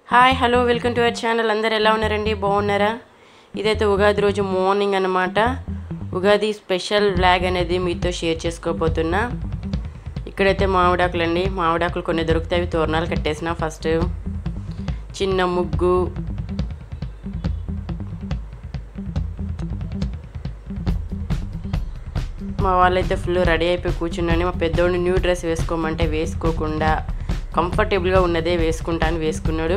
hi hello welcome to our channel అందరు ఎలా ఉన్నారండి బాగున్నారా ఇదైతే ఉగాది రోజు మార్నింగ్ అన్నమాట ఉగాది స్పెషల్ వ్లాగ్ అనేది మీతో షేర్ చేసుకోబోతున్నా ఇక్కడైతే మామిడాకులు అండి మామిడాకులు కొన్ని దొరుకుతాయి అవి తోరణాలు కట్టేసిన ఫస్ట్ చిన్న ముగ్గు మా వాళ్ళైతే ఫుల్ రెడీ అయిపోయి కూర్చున్నాను మా పెద్దోడు న్యూ డ్రెస్ వేసుకోమంటే వేసుకోకుండా కంఫర్టబుల్గా ఉన్నదే వేసుకుంటాను వేసుకున్నాడు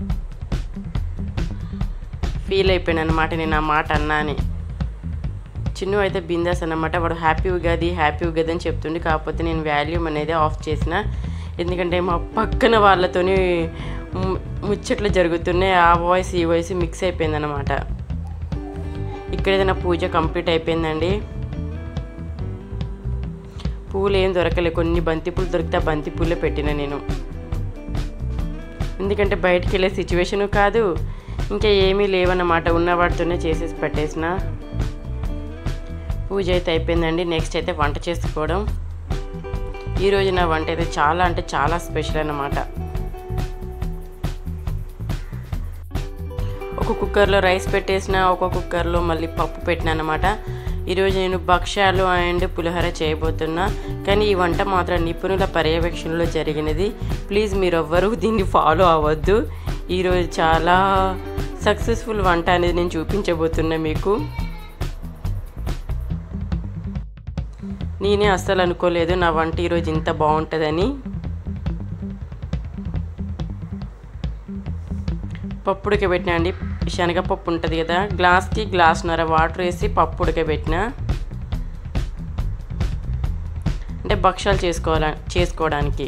ఫీల్ అయిపోయాను అనమాట నేను ఆ మాట అన్నా అని చిన్ను అయితే బిందాస్ అన్నమాట వాడు హ్యాపీ ఉగాది హ్యాపీ ఉగాది అని చెప్తుండే కాకపోతే నేను వాల్యూమ్ అనేది ఆఫ్ చేసిన ఎందుకంటే మా పక్కన వాళ్ళతోని ము- ముచ్చట్లు జరుగుతున్నాయి ఆ వాయిస్ ఈ వాయిస్ మిక్స్ అయిపోయిందన్నమాట ఇక్కడైతే నా పూజ కంప్లీట్ అయిపోయిందండి పూలు ఏం దొరకలే కొన్ని బంతి పూలు దొరికితే ఆ బంతి పూలే పెట్టిన నేను ఎందుకంటే బయటికి వెళ్ళే సిచ్యువేషను కాదు ఇంకా ఏమీ లేవన్నమాట ఉన్న వాటితోనే చేసేసి పెట్టేసిన పూజ అయితే అయిపోయిందండి నెక్స్ట్ అయితే వంట చేసుకోవడం ఈరోజు నా వంట అయితే చాలా అంటే చాలా స్పెషల్ అన్నమాట ఒక కుక్కర్లో రైస్ పెట్టేసిన ఒక కుక్కర్లో మళ్ళీ పప్పు పెట్టిన అనమాట ఈరోజు నేను భక్ష్యాలు అండ్ పులిహోర చేయబోతున్నా కానీ ఈ వంట మాత్రం నిపుణుల పర్యవేక్షణలో జరిగినది ప్లీజ్ మీరు ఎవ్వరూ దీన్ని ఫాలో అవ్వద్దు ఈరోజు చాలా సక్సెస్ఫుల్ వంట అనేది నేను చూపించబోతున్నా మీకు నేనే అస్సలు అనుకోలేదు నా వంట ఈరోజు ఇంత బాగుంటుందని పప్పు ఉడకబెట్టినా అండి శనగపప్పు ఉంటుంది కదా గ్లాస్కి గ్లాస్న్నర వాటర్ వేసి పప్పు ఉడకబెట్టిన అంటే భక్ష్యాలు చేసుకోవాల చేసుకోవడానికి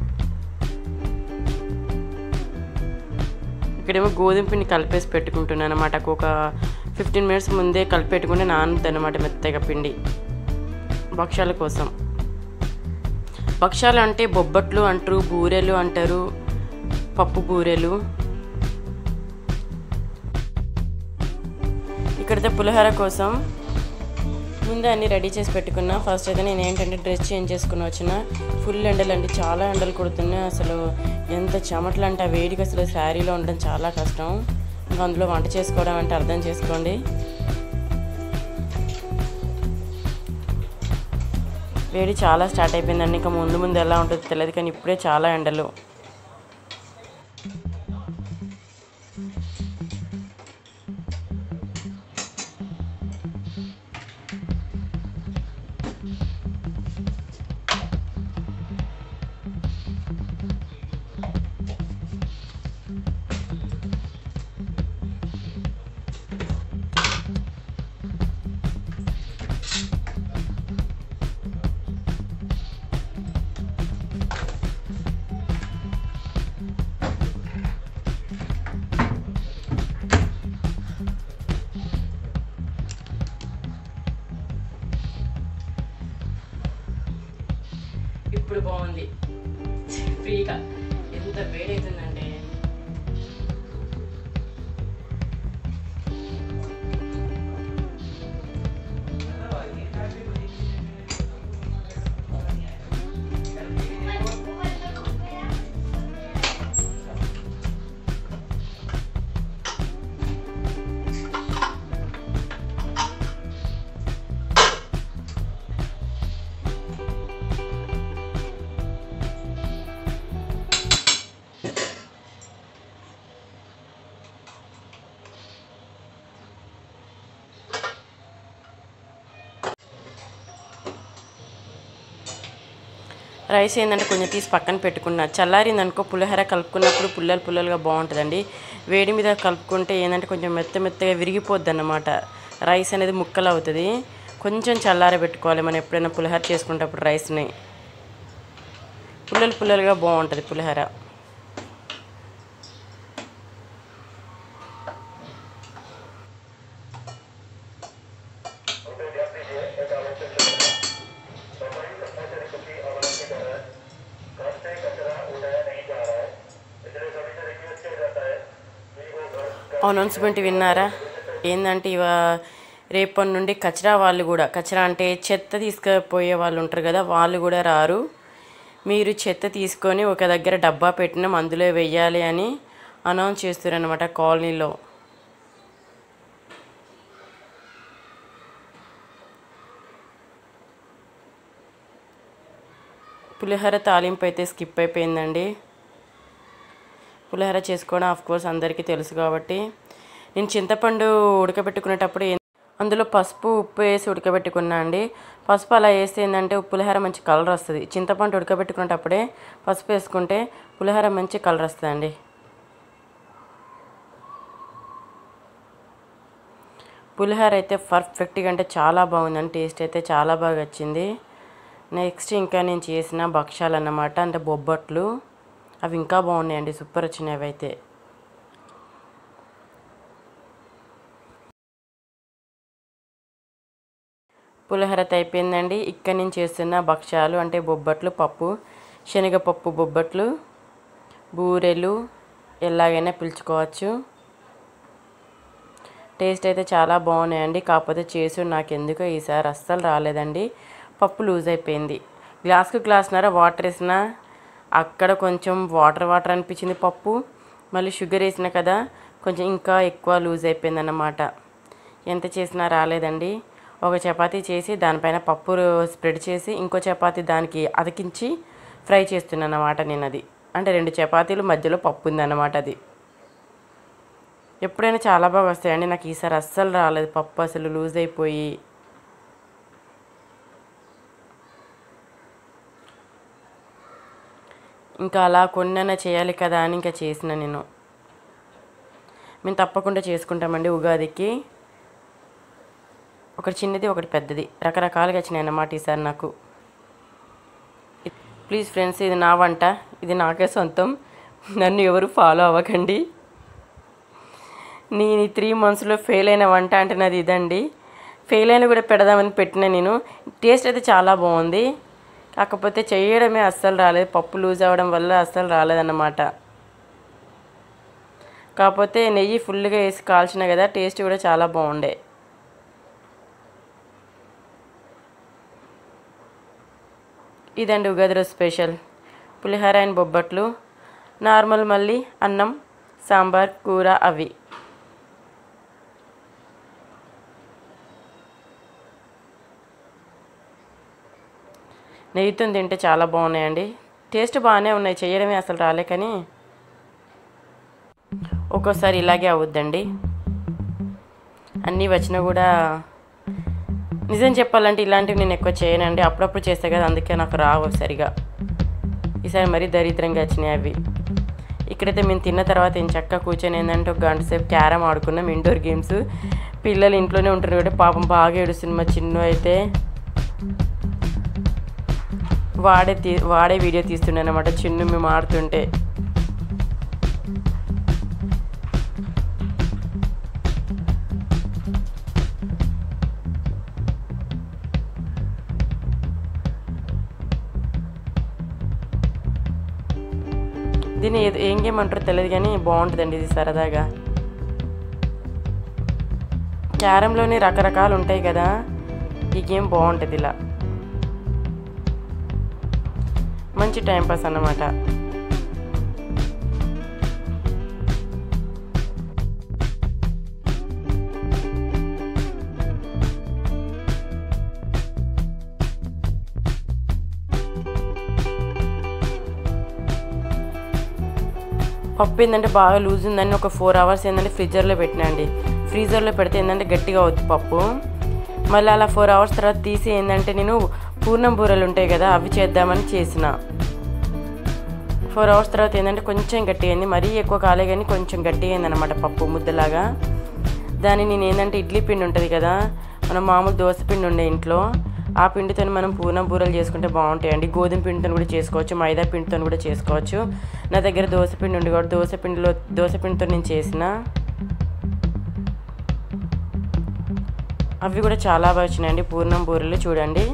ఇక్కడేమో గోధుమ పిండి కలిపేసి పెట్టుకుంటున్నాను అనమాట ఒక ఫిఫ్టీన్ మినిట్స్ ముందే కలిపి పెట్టుకుంటే నానుతుంది అనమాట మెత్తగా పిండి భక్ష్యాల కోసం భక్ష్యాలు అంటే బొబ్బట్లు అంటారు బూరెలు అంటారు పప్పు బూరెలు ఇక్కడైతే పులిహోర కోసం ముందే అన్ని రెడీ చేసి పెట్టుకున్నా ఫస్ట్ అయితే నేను ఏంటంటే డ్రెస్ చేంజ్ చేసుకుని వచ్చిన ఫుల్ ఎండలు అండి చాలా ఎండలు కొడుతున్నాయి అసలు ఎంత చెమటలు అంటే ఆ వేడికి అసలు శారీలో ఉండడం చాలా కష్టం ఇంకా అందులో వంట చేసుకోవడం అంటే అర్థం చేసుకోండి వేడి చాలా స్టార్ట్ అయిపోయిందండి ఇంకా ముందు ముందు ఎలా ఉంటుందో తెలియదు కానీ ఇప్పుడే చాలా ఎండలు ఇప్పుడు బాగుంది ఫ్రీగా ఎంత వేడవుతుందంటే రైస్ ఏంటంటే కొంచెం తీసి పక్కన పెట్టుకున్నా చల్లారింది అనుకో పులిహోర కలుపుకున్నప్పుడు పుల్లలు పుల్లలుగా బాగుంటుందండి వేడి మీద కలుపుకుంటే ఏంటంటే కొంచెం మెత్త మెత్తగా విరిగిపోద్ది అన్నమాట రైస్ అనేది ముక్కలు అవుతుంది కొంచెం చల్లార పెట్టుకోవాలి మనం ఎప్పుడైనా పులిహోర చేసుకునేటప్పుడు రైస్ని పుల్లలు పుల్లలుగా బాగుంటుంది పులిహోర అనౌన్స్మెంట్ విన్నారా ఏంటంటే ఇవ రేపటి నుండి కచరా వాళ్ళు కూడా కచరా అంటే చెత్త తీసుకుపోయే వాళ్ళు ఉంటారు కదా వాళ్ళు కూడా రారు మీరు చెత్త తీసుకొని ఒక దగ్గర డబ్బా పెట్టినాం అందులో వెయ్యాలి అని అనౌన్స్ చేస్తారనమాట కాలనీలో పులిహోర తాలింపు అయితే స్కిప్ అయిపోయిందండి పులిహోర చేసుకోవడం ఆఫ్ కోర్స్ అందరికీ తెలుసు కాబట్టి నేను చింతపండు ఉడకబెట్టుకునేటప్పుడు ఏం- అందులో పసుపు ఉప్పు వేసి ఉడకబెట్టుకున్నా అండి పసుపు అలా వేస్తే ఏంటంటే పులిహోర మంచి కలర్ వస్తుంది చింతపండు ఉడకబెట్టుకునేటప్పుడే పసుపు వేసుకుంటే పులిహోర మంచి కలర్ వస్తుందండి పులిహోర అయితే పర్ఫెక్ట్గా అంటే చాలా బాగుందండి టేస్ట్ అయితే చాలా బాగా వచ్చింది నెక్స్ట్ ఇంకా నేను చేసిన భక్ష్యాలు అన్నమాట అంటే బొబ్బట్లు అవి ఇంకా బాగున్నాయండి సూపర్ వచ్చినాయి అవి అయితే పులిహోర అయితే అయిపోయిందండి ఇక్కడ నేను చేస్తున్న భక్ష్యాలు అంటే బొబ్బట్లు పప్పు శనగపప్పు బొబ్బట్లు బూరెలు ఎలాగైనా పిలుచుకోవచ్చు టేస్ట్ అయితే చాలా బాగున్నాయండి కాకపోతే చేసు నాకు ఎందుకో ఈసారి అస్సలు రాలేదండి పప్పు లూజ్ అయిపోయింది గ్లాస్కు గ్లాస్నర వాటర్ వేసిన అక్కడ కొంచెం వాటర్ వాటర్ అనిపించింది పప్పు మళ్ళీ షుగర్ వేసిన కదా కొంచెం ఇంకా ఎక్కువ లూజ్ అయిపోయింది అన్నమాట ఎంత చేసినా రాలేదండి ఒక చపాతీ చేసి దానిపైన పప్పు స్ప్రెడ్ చేసి ఇంకో చపాతీ దానికి అతికించి ఫ్రై చేస్తున్నాను అన్నమాట నేను అది అంటే రెండు చపాతీలు మధ్యలో పప్పు ఉందన్నమాట అది ఎప్పుడైనా చాలా బాగా వస్తాయండి నాకు ఈసారి అస్సలు రాలేదు పప్పు అసలు లూజ్ అయిపోయి ఇంకా అలా కొన్నైనా చేయాలి కదా అని ఇంకా చేసిన నేను మేము తప్పకుండా చేసుకుంటామండి ఉగాదికి ఒకటి చిన్నది ఒకటి పెద్దది రకరకాలుగా వచ్చినాయి అన్నమాట ఈసారి నాకు ప్లీజ్ ఫ్రెండ్స్ ఇది నా వంట ఇది నాకే సొంతం నన్ను ఎవరు ఫాలో అవ్వకండి నేను ఈ త్రీ మంత్స్లో ఫెయిల్ అయిన వంట అంటే నాది ఇదండి ఫెయిల్ అయిన కూడా పెడదామని పెట్టిన నేను టేస్ట్ అయితే చాలా బాగుంది కాకపోతే చేయడమే అస్సలు రాలేదు పప్పు లూజ్ అవ్వడం వల్ల అస్సలు రాలేదన్నమాట కాకపోతే నెయ్యి ఫుల్గా వేసి కాల్చిన కదా టేస్ట్ కూడా చాలా బాగుండే ఇదండి ఉగాది రోజు special pulihora and bobbatlu normal మళ్ళీ అన్నం సాంబార్ కూర అవి నెయ్యితో తింటే చాలా బాగున్నాయండి టేస్ట్ బాగానే ఉన్నాయి చేయడమే అసలు రాలే కానీ ఒక్కోసారి ఇలాగే అవుద్దండి అన్నీ వచ్చినా కూడా నిజం చెప్పాలంటే ఇలాంటివి నేను ఎక్కువ చేయనండి అప్పుడప్పుడు చేస్తే కదా అందుకే నాకు రావు సరిగా ఈసారి మరీ దరిద్రంగా వచ్చినాయి అవి ఇక్కడైతే మేము తిన్న తర్వాత ఏం చక్కగా కూర్చొని ఏంటంటే ఒక గంట సేపు క్యారమ్ ఆడుకున్నాం ఇండోర్ గేమ్స్ పిల్లలు ఇంట్లోనే ఉంటారు కాబట్టి పాపం బాగా ఏడుస్తుంది మా చిన్ను అయితే వాడే తీ వాడే వీడియో తీస్తుండే అనమాట చిన్ను మేము ఆడుతుంటే దీన్ని ఏదో ఏం గేమ్ అంటారో తెలియదు కానీ బాగుంటుందండి ఇది సరదాగా క్యారంలోనే రకరకాలు ఉంటాయి కదా ఈ గేమ్ బాగుంటుంది ఇలా మంచి టైంపాస్ అన్నమాట పప్పు ఏంటంటే బాగా లూజ్ ఉందని ఒక ఫోర్ అవర్స్ ఏంటంటే ఫ్రిడ్జర్లో పెట్టినా అండి ఫ్రీజర్లో పెడితే ఏంటంటే గట్టిగా అవుద్ది పప్పు మళ్ళీ అలా ఫోర్ అవర్స్ తర్వాత తీసి ఏంటంటే నేను పూర్ణం బూరెలు ఉంటాయి కదా అవి చేద్దామని చేసిన ఫోర్ అవర్స్ తర్వాత ఏంటంటే కొంచెం గట్టిగా అయింది మరీ ఎక్కువ కాలే కానీ కొంచెం గట్టిగా అయింది అనమాట పప్పు ముద్దలాగా దాన్ని నేను ఏంటంటే ఇడ్లీ పిండి ఉంటుంది కదా మనం మామూలు దోశ పిండి ఉండే ఇంట్లో ఆ పిండితో మనం పూర్ణం బూరలు చేసుకుంటే బాగుంటాయండి గోధుమ పిండితో కూడా చేసుకోవచ్చు మైదా పిండితో కూడా చేసుకోవచ్చు నా దగ్గర దోశ పిండి ఉంది కూడా దోశ పిండిలో దోశ పిండితో నేను చేసిన అవి కూడా చాలా బాగా వచ్చినాయండి పూర్ణం బూరెలు చూడండి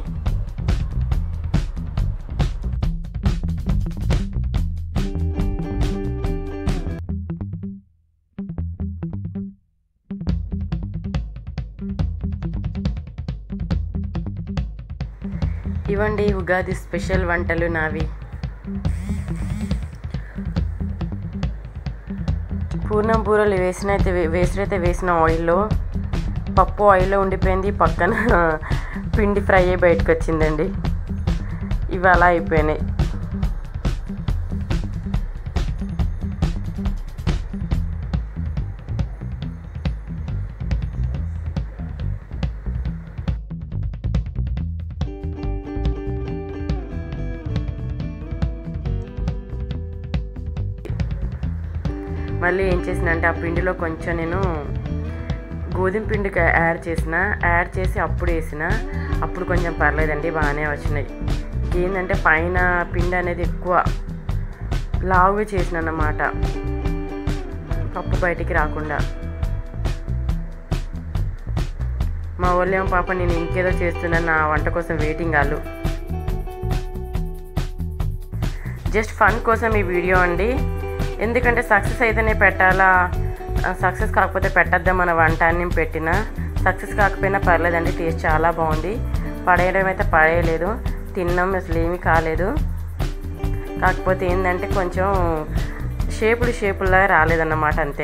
ఇవ్వండి ఉగాది స్పెషల్ వంటలు నావి పూర్ణం బూరలు వేసిన అయితే వే- వేసుడైతే వేసిన ఆయిల్లో పప్పు ఆయిల్లో ఉండిపోయింది పక్కన పిండి ఫ్రై అయ్యి బయటకు వచ్చిందండి ఇవి అలా అయిపోయినాయి మళ్ళీ ఏం చేసిన అంటే ఆ పిండిలో కొంచెం నేను గోధుమ పిండికి యాడ్ చేసిన యాడ్ చేసి అప్పుడు వేసిన అప్పుడు కొంచెం పర్లేదండి బాగానే వచ్చినాయి ఏంటంటే పైన పిండి అనేది ఎక్కువ లావుగా చేసిన అన్నమాట పప్పు బయటికి రాకుండా మా వాళ్ళేమో పాప నేను ఇంకేదో చేస్తున్నాను నా వంట కోసం వెయిటింగ్ వాళ్ళు జస్ట్ ఫన్ కోసం ఈ వీడియో అండి ఎందుకంటే సక్సెస్ అయితేనే పెట్టాలా సక్సెస్ కాకపోతే పెట్టద్దాం మన వంట అని నేను పెట్టిన సక్సెస్ కాకపోయినా పర్లేదండి టేస్ట్ చాలా బాగుంది పడేయడం అయితే పడేయలేదు తిన్నాం అసలు ఏమీ కాలేదు కాకపోతే ఏంటంటే కొంచెం షేపులు షేపుల్లాగా రాలేదన్నమాట అంతే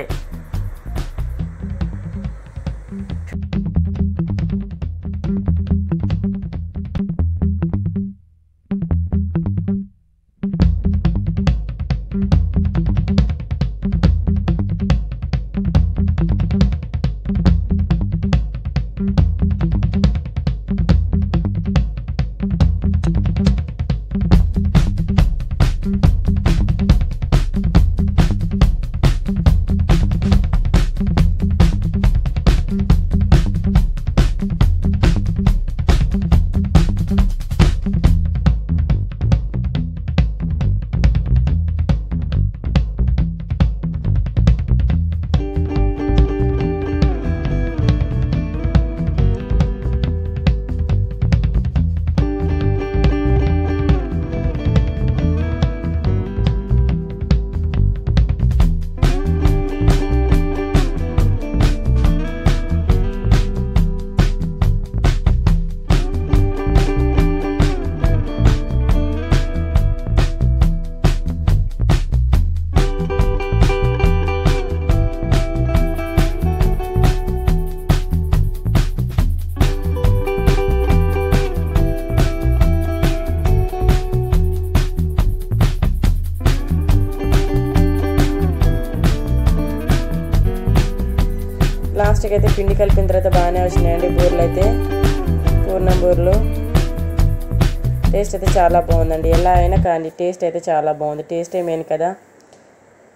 లాస్ట్కి అయితే పిండి కలిపిన తర్వాత బాగానే వచ్చినాయండి బూరెలు అయితే పూర్ణం బూరెలు టేస్ట్ అయితే చాలా బాగుందండి ఎలా అయినా కానీ టేస్ట్ అయితే చాలా బాగుంది టేస్ట్ మెయిన్ కదా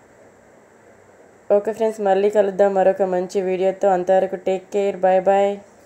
ఓకే ఫ్రెండ్స్ మళ్ళీ కలుద్దాం మరొక మంచి వీడియోతో అంతవరకు టేక్ కేర్ బాయ్ బాయ్